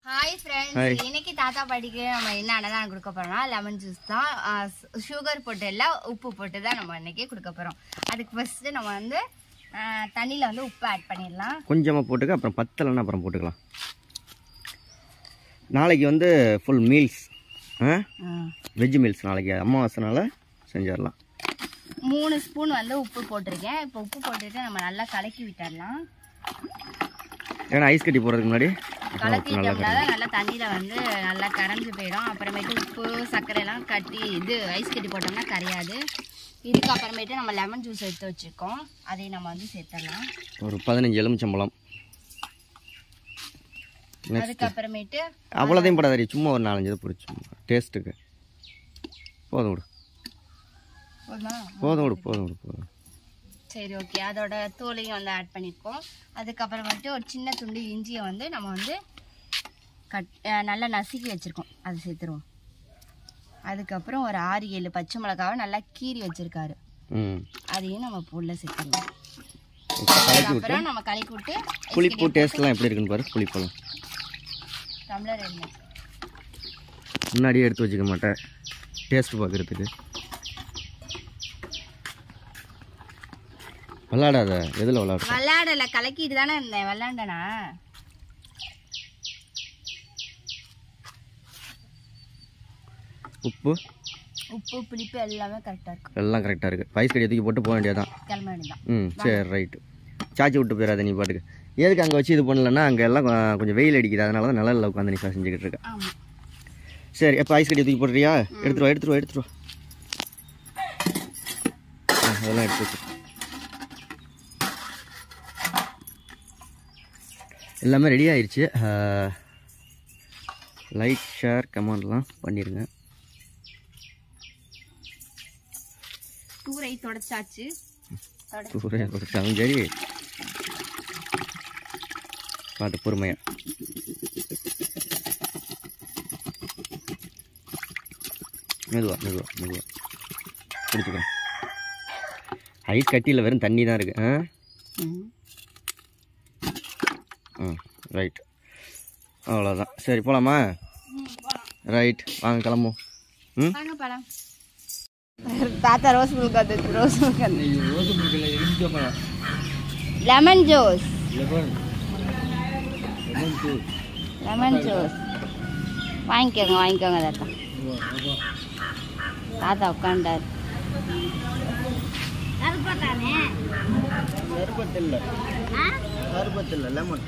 Hi friends இன்னைக்கு தாத்தா பாட்டிக்கு நம்ம என்ன அன்னதானம் கொடுக்க போறோம்னா லெமன் ஜூஸ் தான் சுகர் போட்டு இல்ல உப்பு போட்டு தான் நம்ம இன்னைக்கு கொடுக்க போறோம் அதுக்கு ஃபர்ஸ்ட் நம்ம வந்து ஆஹ், தண்ணியில வந்து உப்பு ஆட் பண்ணிடலாம் கொஞ்சமாக போட்டுக்க அப்புறம் பத்தலைன்னா அப்புறம் போட்டுக்கலாம் நாளைக்கு வந்து ஃபுல் மீல்ஸ் வெஜ் மீல்ஸ் நாளைக்கு அமாவாசைனால செஞ்சிடலாம் மூணு ஸ்பூன் வந்து உப்பு போட்டிருக்கேன் இப்போ உப்பு போட்டுட்டு நம்ம நல்லா கலக்கி விட்டுடலாம் ஏன்னா ஐஸ் கட்டி போடுறதுக்கு முன்னாடி கலக்கிட்டோம்னா தான் நல்லா தண்ணியில வந்து நல்லா கரைஞ்சு போயிடும் அப்புறமேட்டு உப்பு சர்க்கரை எல்லாம் கட்டி இது ஐஸ் கட்டி போட்டோம்னா கரையாது இதுக்கு அப்புறமேட்டு நம்ம லெமன் ஜூஸ் எடுத்து வச்சிருக்கோம் அதையும் நம்ம வந்து சேர்த்துடலாம் ஒரு பதினஞ்சு எலுமிச்சம்பழம் நெக்ஸ்ட் அதுக்கப்புறமேட்டு அவ்வளோதையும் படாதரி சும்மா ஒரு நாலஞ்சு இது பிடிச்சி டேஸ்ட்டுக்கு போதும் விடு போதுமா போதும் விடு போதும் விடு போதும் சரி ஓகே அதோட தோலையும் வந்து ஆட் பண்ணியிருக்கோம் அதுக்கப்புறமேட்டு ஒரு சின்ன துண்டு இஞ்சியை வந்து நம்ம வந்து கட் அஹ் நல்லா நசுக்கி வச்சுருக்கோம் அது சேர்த்துருவோம் அதுக்கப்புறம் ஒரு ஆறு ஏழு பச்சை மிளகாவை நல்லா கீறி வச்சிருக்காரு ம் அதையும் நம்ம உள்ள சேர்த்துருவோம் கலக்கி விட்டு அப்புறம் நம்ம கலக்கி விட்டு புளிப்பு டேஸ்ட்லாம் எப்படி இருக்குன்னு பாரு புளிப்பெல்லாம் டம்ளர் என்ன முன்னாடியே எடுத்து வச்சுக்க மாட்டேன் டேஸ்ட் பார்க்குறதுக்கு விளாடாத எதில் விளாட விளையாடல கலக்கிட்டு தானே இருந்தேன் விளையாண்டனா உப்பு உப்பு புளிப்பு எல்லாமே கரெக்டாக இருக்கும் எல்லாம் கரெக்டாக இருக்குது ஐஸ் கட்டி தூக்கி போட்டு போக வேண்டியதான் கிளம்ப வேண்டியதான் ம் சரி ரைட்டு சாச்சி விட்டு போயிடாத நீ பாட்டுக்கு எதுக்கு அங்கே வச்சு இது பண்ணலன்னா அங்கே எல்லாம் கொ- கொஞ்சம் வெயில் அடிக்குது அதனால தான் நிழல்ல உட்காந்து நீ செஞ்சுக்கிட்டு இருக்க ஆமாம் சரி எப்போ ஐஸ் கட்டி தூக்கி போடுறியா எடுத்துருவா எடுத்துருவா எடுத்துருவா ஆ, அதெல்லாம் எடுத்து வச்சு எல்லாமே ரெடி ஆயிடுச்சு லைக் ஷேர் கமெண்ட்லாம் பண்ணிடுங்க தூரை தொடச்சாச்சு தொட சூரிய கொடுத்தாலும் சரி பார்த்து பொறுமையா மெதுவா மெதுவா மெதுவா பிடிச்சிக்கிறேன் ஐஸ் கட்டியில் வெறும் தண்ணி தான் இருக்குது ஆ ம் ம் ரைட் அவ்வளோதான் சரி போகலாமா ரைட் வாங்க கிளம்புவோம் ம் வாங்க பழம் தாத்தா ரோஸ் மில்க் வந்து ரோஸ் மில்க் வந்து லெமன் ஜூஸ் லெமன் ஜூஸ் வாங்கிக்கோங்க வாங்கிக்கோங்க தாத்தா தாத்தா உட்காண்டார் சர்பத் இல்லை சர்பத் இல்லை லெமன்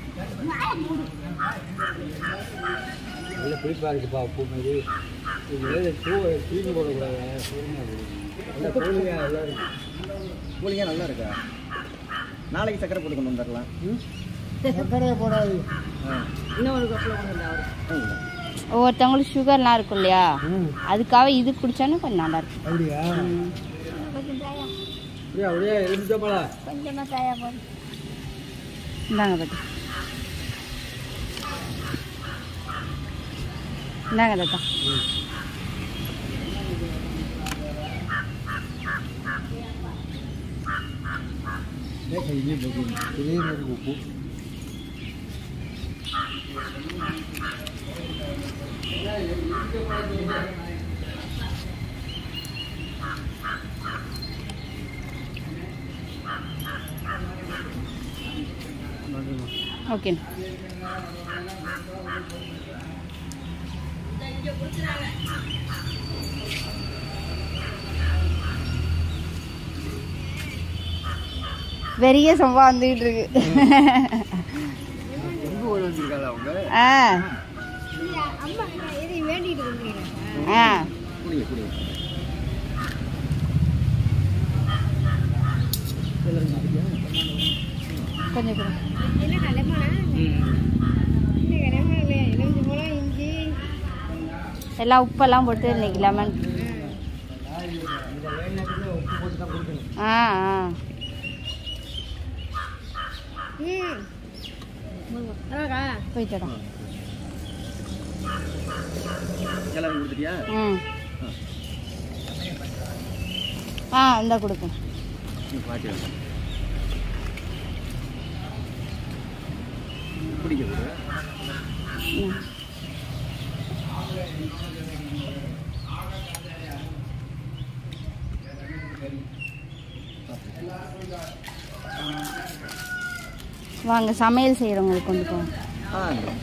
நல்ல புளிப்பாக இருக்குப்பா உப்பு மாதிரி இது பூ தீனி போடக்கூடாது நல்ல கூலிங்காக நல்லா இருக்கு கூலிங்காக நல்லா இருக்கா நாளைக்கு சக்கரை போட்டு கொண்டு வந்துடலாம் சர்க்கரையை போடாது ஒவ்வொருத்தவங்களுக்கு சுகர்லாம் இருக்கும் இல்லையா அதுக்காக இது குடிச்சாலும் கொஞ்சம் நல்லா இருக்கும் அப்படியா அப்படியா அப்படியே எலுமிச்சப்பழா கொஞ்சமா தயா போதும் இந்தாங்க பாட்டி இந்தாங்க தாத்தா ini begini ini dari buku okay பெரிய சம்பா வந்துகிட்டு இருக்கு அவங்க ஆ ஆ குடிங்க குடிங்க கொஞ்சம் கொடுங்க எல்லாம் உப்பெல்லாம் போட்டு இன்னைக்கு லெமன் ஆ ஆ போயிட்டடா கிளம்பி கொடுத்துட்டியா ம் ஆ இந்த கொடுப்பேன் நீ பாட்டி பிடிக்க ம். வாங்க சமையல் செய்கிறவங்களுக்கு கொண்டு போங்க ஆ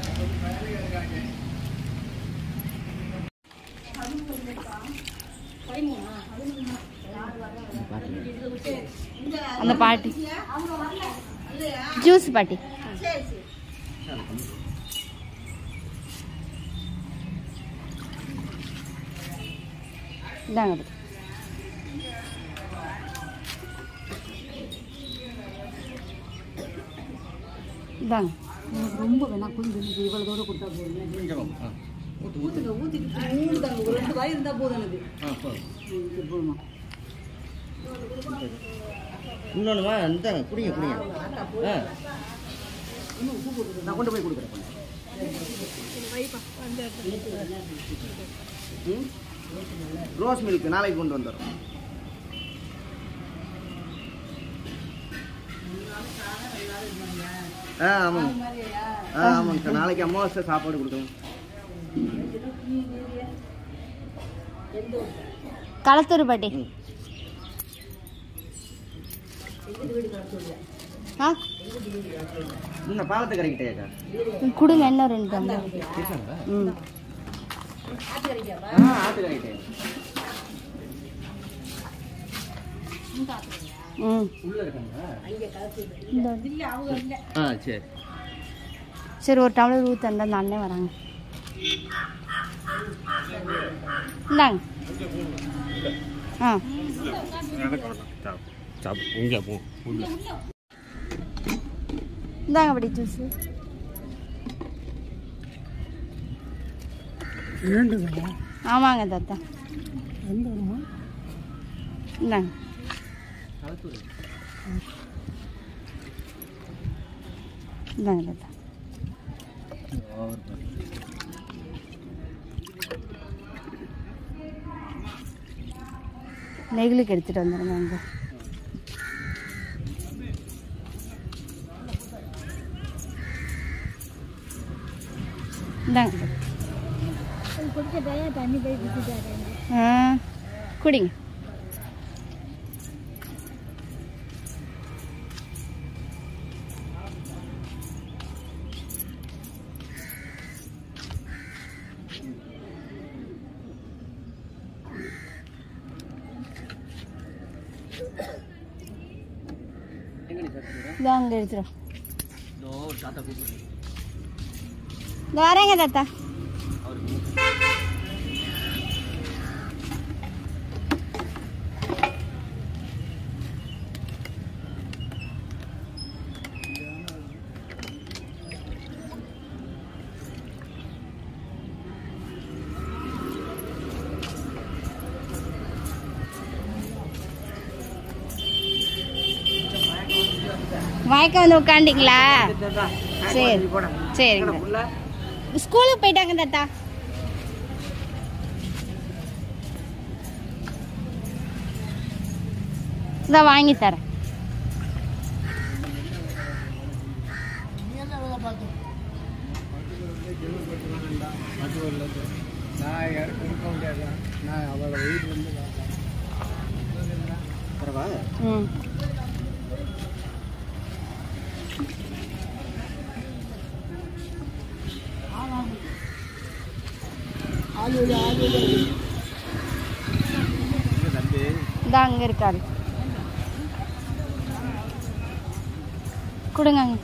அந்த பாட்டி ஜூஸ் பாட்டி இந்தாங்க பாட்டி. இந்தாங்க ரொம்ப வேணாம் கொஞ்சம் இவ்வளோ தூரம் கொடுத்தா போதும் கொஞ்சம் ஆ ஊற்றுங்க ஊற்றிட்டு மூணு தாங்க ஒரு ரெண்டு வாய் இருந்தால் போதும் எனக்கு ஆ போதும் ம், சரி, போதுமா இன்னொன்றுமா இந்தாங்க குடிங்க குடிங்க ஆ நான் கொண்டு போய் கொடுக்குறேன் கொஞ்சம். ம் ரோஸ் மில்க் நாளைக்கு கொண்டு வந்துடுறோம் ஆ ஆமாங்க ஆ ஆமாங்க சார் நாளைக்கு அமாவாசை சாப்பாடு கொடுக்கணும் களத்தூர் பாட்டி ம். ஆ இன்னும் பாலத்து கரைக்கிட்டேக்கா கொடுங்க இன்னும் ரெண்டு டம்ளர் இருக்காங்களா ம் ஆ ஆட்டு கரைக்கிட்டே ம் உள்ள இருக்காங்களா இந்த ஆ சரி சரி ஒரு டம்ளர் ஊற்றி அந்த அந்த அண்ணன் வராங்க இந்தாங்க ஆ இங்கே போ இந்தாங்க அப்படி ஜூஸ் வேண்டுங்களா ஆமாங்க தாத்தா எந்த இடமா இந்தாங்க இந்தாங்க தாத்தா நெகிழுக்கு எடுத்துட்டு வந்துடுங்க அங்கே இந்தாங்க ஆ குடிங்க இதோ அங்கே எடுத்துரும் இந்த வரேங்க தாத்தா மயக்கம் வந்து உட்காண்டிங்களா சரி சரிங்க ஸ்கூலுக்கு போயிட்டாங்க தாத்தா இந்த வாங்கி தரேன் நான் யாரும் கொடுக்க முடியாது நான் அவளை வீட்டில் வந்து பரவாயில்ல ம் தம்பி இந்த அங்க இருக்காரு கொடுங்க அங்க.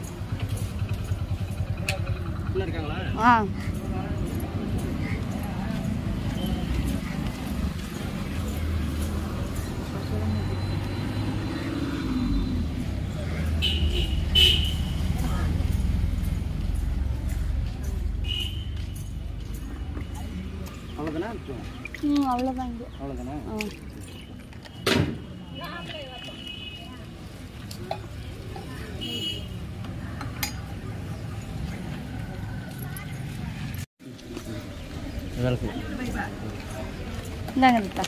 உள்ள இருக்காங்களா ஆ அவ்வளோதானே ம் அவ்வளோதான் இங்கே அவ்வளோதானே ஆ வேலை செய்யும் இந்தாங்க தாத்தா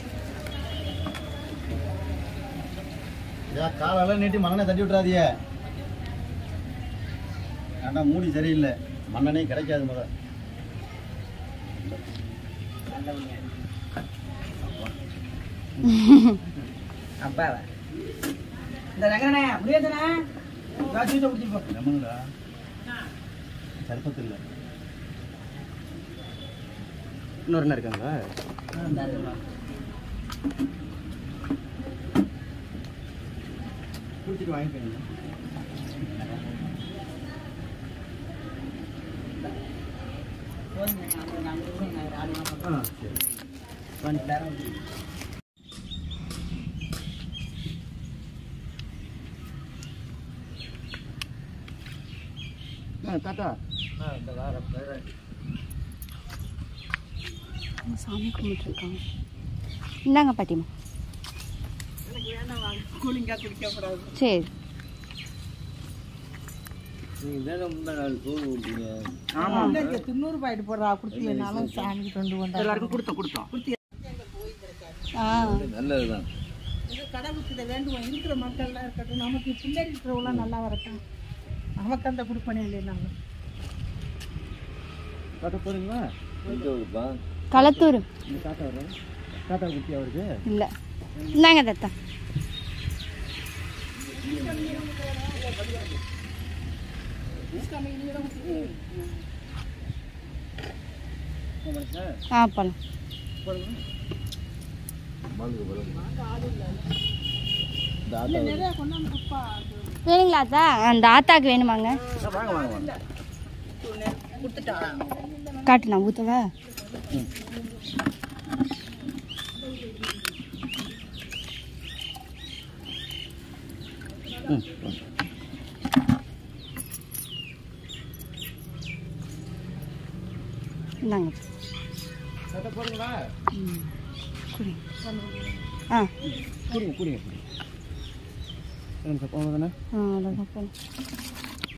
ஏன் காலெல்லாம் நீட்டி மண்ணெண்ணெய் தட்டி விட்றாதியே ஏன்டா மூடி சரியில்லை மண்ணெண்ணெய் கிடைக்காது முத அப்பாவா இந்த ரங்கண்ணே முடியாதுண்ணே ஜூஸை குடிச்சிட்டு போ லெமனுடா சர்பத்து இல்லை இன்னொரு என்ன இருக்காங்களா குடிச்சிட்டு வாங்கிக்கோங்க ஆ சரி ஆ தாத்தா சாமி கும்பிட்டுருக்காங்க இந்தாங்க பாட்டிமா கூலிங்கா குடிக்க கூடாது சரி இல்ல, தொண்ணூறு பாயிட்டு போடுறா குடுத்தீங்கன்னாலும் சாமிக்கு கொண்டு வந்தா எல்லாருக்கும் கொடுத்தோம் கொடுத்தோம் ஆ நல்லதுதான் இது கடவுளுக்கு இதை வேண்டுவோம் இருக்கிற மக்கள்லாம் இருக்கட்டும் நமக்கு பிள்ளைங்க இருக்கிறவங்களாம் நல்லா வரட்டும் நமக்கு அந்த கொடுப்பனே இல்லை நாங்கள் தாத்தா போறீங்களா களத்தூர் இந்த தாத்தா வர தாத்தா குட்டி அவருக்கு இல்லை இந்தாங்க தத்தா ஆ போகலாம் நிறைய கொண்டாந்து குப்பா வேணுங்களா அத்தா அந்த ஆத்தாக்கு வேணுமாங்க வாங்க வாங்க வாங்க காட்டு நான் ஊற்றவா இந்தாங்க தாத்தா போறீங்களா ம் குடிங்க ஆ குடிங்க குடிங்க குடிங்க போங்க தானே ஆ அவ்வளோதான் போகலாம்